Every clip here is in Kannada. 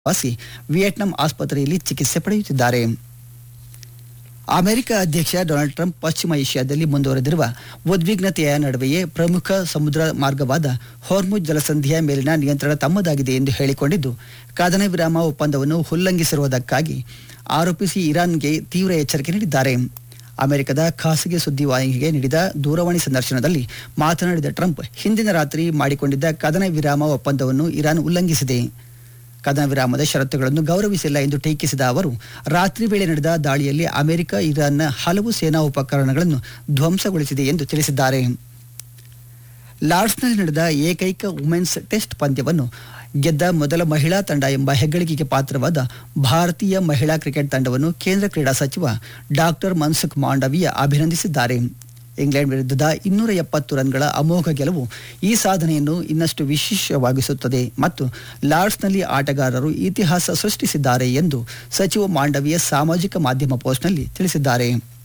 ವಾಸಿ ವಿಯೆಟ್ನಾಂ ಆಸ್ಪತ್ರೆಯಲ್ಲಿ ಚಿಕಿತ್ಸೆ ಪಡೆಯುತ್ತಿದ್ದಾರೆ ಅಮೆರಿಕ ಅಧ್ಯಕ್ಷ ಡೊನಾಲ್ಡ್ ಟ್ರಂಪ್ ಪಶ್ಚಿಮ ಏಷ್ಯಾದಲ್ಲಿ ಮುಂದುವರೆದಿರುವ ಉದ್ವಿಗ್ನತೆಯ ನಡುವೆಯೇ ಪ್ರಮುಖ ಸಮುದ್ರ ಮಾರ್ಗವಾದ ಹೊರ್ಮುಜ್ ಜಲಸಂಧಿಯ ಮೇಲಿನ ನಿಯಂತ್ರಣ ತಮ್ಮದಾಗಿದೆ ಎಂದು ಹೇಳಿಕೊಂಡಿದ್ದು ಕದನ ವಿರಾಮ ಒಪ್ಪಂದವನ್ನು ಉಲ್ಲಂಘಿಸಿರುವುದಕ್ಕಾಗಿ ಆರೋಪಿಸಿ ಇರಾನ್ಗೆ ತೀವ್ರ ಎಚ್ಚರಿಕೆ ನೀಡಿದ್ದಾರೆ ಅಮೆರಿಕದ ಖಾಸಗಿ ಸುದ್ದಿವಾಹಿನಿಗೆ ನೀಡಿದ ದೂರವಾಣಿ ಸಂದರ್ಶನದಲ್ಲಿ ಮಾತನಾಡಿದ ಟ್ರಂಪ್ ಹಿಂದಿನ ರಾತ್ರಿ ಮಾಡಿಕೊಂಡಿದ್ದ ಕದನ ವಿರಾಮ ಒಪ್ಪಂದವನ್ನು ಇರಾನ್ ಉಲ್ಲಂಘಿಸಿದೆ ಕದನ ವಿರಾಮದ ಷರತ್ತುಗಳನ್ನು ಗೌರವಿಸಿಲ್ಲ ಎಂದು ಟೀಕಿಸಿದ ಅವರು ರಾತ್ರಿ ವೇಳೆ ನಡೆದ ದಾಳಿಯಲ್ಲಿ ಅಮೆರಿಕ ಇರಾನ್ನ ಹಲವು ಸೇನಾ ಉಪಕರಣಗಳನ್ನು ಧ್ವಂಸಗೊಳಿಸಿದೆ ಎಂದು ತಿಳಿಸಿದ್ದಾರೆ ಲಾರ್ಡ್ಸ್ನಲ್ಲಿ ನಡೆದ ಏಕೈಕ ವುಮೆನ್ಸ್ ಟೆಸ್ಟ್ ಪಂದ್ಯವನ್ನು ಗೆದ್ದ ಮೊದಲ ಮಹಿಳಾ ತಂಡ ಎಂಬ ಹೆಗ್ಗಳಿಕೆಗೆ ಪಾತ್ರವಾದ ಭಾರತೀಯ ಮಹಿಳಾ ಕ್ರಿಕೆಟ್ ತಂಡವನ್ನು ಕೇಂದ್ರ ಕ್ರೀಡಾ ಸಚಿವ ಡಾಕ್ಟರ್ ಮನ್ಸುಖ್ ಮಾಂಡವೀಯ ಅಭಿನಂದಿಸಿದ್ದಾರೆ ಇಂಗ್ಲೆಂಡ್ ವಿರುದ್ಧದ ಇನ್ನೂರ ಎಪ್ಪತ್ತು ರನ್ಗಳ ಅಮೋಘ ಗೆಲುವು ಈ ಸಾಧನೆಯನ್ನು ಇನ್ನಷ್ಟು ವಿಶೇಷವಾಗಿಸುತ್ತದೆ ಮತ್ತು ಲಾರ್ಡ್ಸ್ನಲ್ಲಿ ಆಟಗಾರರು ಇತಿಹಾಸ ಸೃಷ್ಟಿಸಿದ್ದಾರೆ ಎಂದು ಸಚಿವ ಮಾಂಡವೀಯ ಸಾಮಾಜಿಕ ಮಾಧ್ಯಮ ಪೋಸ್ಟ್ನಲ್ಲಿ ತಿಳಿಸಿದ್ದಾರೆ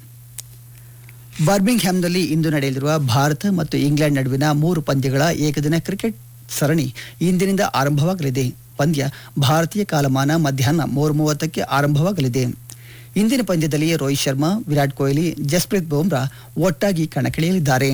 ಬರ್ಮಿಂಗ್ಹ್ಯಾಮ್ನಲ್ಲಿ ಇಂದು ನಡೆಯಲಿರುವ ಭಾರತ ಮತ್ತು ಇಂಗ್ಲೆಂಡ್ ನಡುವಿನ ಮೂರು ಪಂದ್ಯಗಳ ಏಕದಿನ ಕ್ರಿಕೆಟ್ ಸರಣಿ ಇಂದಿನಿಂದ ಆರಂಭವಾಗಲಿದೆ ಪಂದ್ಯ ಭಾರತೀಯ ಕಾಲಮಾನ ಮಧ್ಯಾಹ್ನ ಮೂರು ಮೂವತ್ತಕ್ಕೆ ಆರಂಭವಾಗಲಿದೆ ಇಂದಿನ ಪಂದ್ಯದಲ್ಲಿ ರೋಹಿತ್ ಶರ್ಮಾ ವಿರಾಟ್ ಕೊಹ್ಲಿ ಜಸ್ಪ್ರೀತ್ ಬುಮ್ರಾ ಒಟ್ಟಾಗಿ ಕಣಕ್ಕಿಳಿಯಲಿದ್ದಾರೆ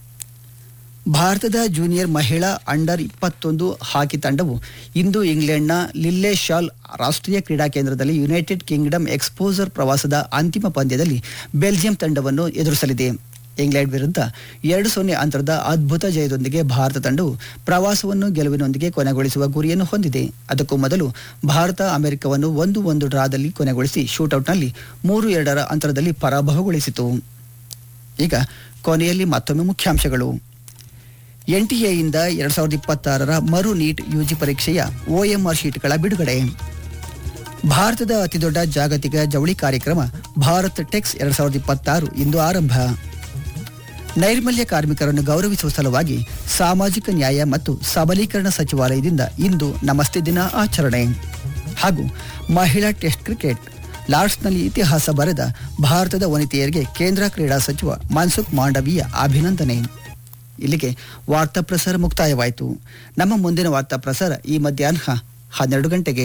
ಭಾರತದ ಜೂನಿಯರ್ ಮಹಿಳಾ ಅಂಡರ್ ಇಪ್ಪತ್ತೊಂದು ಹಾಕಿ ತಂಡವು ಇಂದು ಇಂಗ್ಲೆಂಡ್ನ ಲಿಲ್ಲೆ ಶಾಲ್ ರಾಷ್ಟ್ರೀಯ ಕ್ರೀಡಾ ಕೇಂದ್ರದಲ್ಲಿ ಯುನೈಟೆಡ್ ಕಿಂಗ್ಡಮ್ ಎಕ್ಸ್ಪೋಸರ್ ಪ್ರವಾಸದ ಅಂತಿಮ ಪಂದ್ಯದಲ್ಲಿ ಬೆಲ್ಜಿಯಂ ತಂಡವನ್ನು ಎದುರಿಸಲಿದೆ ಇಂಗ್ಲೆಂಡ್ ವಿರುದ್ಧ ಎರಡು ಸೊನ್ನೆ ಅಂತರದ ಅದ್ಭುತ ಜಯದೊಂದಿಗೆ ಭಾರತ ತಂಡವು ಪ್ರವಾಸವನ್ನು ಗೆಲುವಿನೊಂದಿಗೆ ಕೊನೆಗೊಳಿಸುವ ಗುರಿಯನ್ನು ಹೊಂದಿದೆ ಅದಕ್ಕೂ ಮೊದಲು ಭಾರತ ಅಮೆರಿಕವನ್ನು ಒಂದು ಒಂದು ಡ್ರಾದಲ್ಲಿ ಕೊನೆಗೊಳಿಸಿ ಶೂಟೌಟ್ನಲ್ಲಿ ಮೂರು ಎರಡರ ಅಂತರದಲ್ಲಿ ಪರಾಭವಗೊಳಿಸಿತು ಈಗ ಕೊನೆಯಲ್ಲಿ ಮತ್ತೊಮ್ಮೆ ಮುಖ್ಯಾಂಶಗಳು ಎನ್ಟಿಎಯಿಂದ ಎರಡ್ ಸಾವಿರದ ಇಪ್ಪತ್ತಾರರ ಮರು ನೀಟ್ ಯುಜಿ ಪರೀಕ್ಷೆಯ ಓಎಂಆರ್ ಶೀಟ್ಗಳ ಬಿಡುಗಡೆ ಭಾರತದ ಅತಿದೊಡ್ಡ ಜಾಗತಿಕ ಜವಳಿ ಕಾರ್ಯಕ್ರಮ ಭಾರತ್ ಟೆಕ್ಸ್ ಎರಡ್ ಸಾವಿರದ ಇಪ್ಪತ್ತಾರು ಇಂದು ಆರಂಭ ನೈರ್ಮಲ್ಯ ಕಾರ್ಮಿಕರನ್ನು ಗೌರವಿಸುವ ಸಲುವಾಗಿ ಸಾಮಾಜಿಕ ನ್ಯಾಯ ಮತ್ತು ಸಬಲೀಕರಣ ಸಚಿವಾಲಯದಿಂದ ಇಂದು ನಮಸ್ತೆ ದಿನ ಆಚರಣೆ ಹಾಗೂ ಮಹಿಳಾ ಟೆಸ್ಟ್ ಕ್ರಿಕೆಟ್ ಲಾರ್ಡ್ಸ್ನಲ್ಲಿ ಇತಿಹಾಸ ಬರೆದ ಭಾರತದ ವನಿತೆಯರಿಗೆ ಕೇಂದ್ರ ಕ್ರೀಡಾ ಸಚಿವ ಮನ್ಸುಖ್ ಮಾಂಡವೀಯ ಅಭಿನಂದನೆ ಇಲ್ಲಿಗೆ ವಾರ್ತಾ ಪ್ರಸಾರ ಮುಕ್ತಾಯವಾಯಿತು ನಮ್ಮ ಮುಂದಿನ ವಾರ್ತಾ ಪ್ರಸಾರ ಈ ಮಧ್ಯಾಹ್ನ ಹನ್ನೆರಡು ಗಂಟೆಗೆ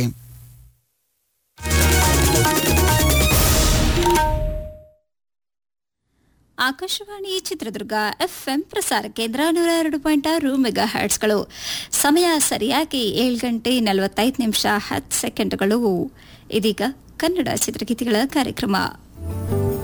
ಆಕಾಶವಾಣಿ ಚಿತ್ರದುರ್ಗ ಎಫ್ಎಂ ಪ್ರಸಾರ ಕೇಂದ್ರ ನೂರ ಎರಡು ಪಾಯಿಂಟ್ ಆರು ಮೆಗಾ ಹರ್ಟ್ಸ್ಗಳು ಸಮಯ ಸರಿಯಾಗಿ ಏಳು ಗಂಟೆ ನಲವತ್ತೈದು ನಿಮಿಷ ಹತ್ತು ಸೆಕೆಂಡ್ಗಳು ಇದೀಗ ಕನ್ನಡ ಚಿತ್ರಗೀತೆಗಳ ಕಾರ್ಯಕ್ರಮ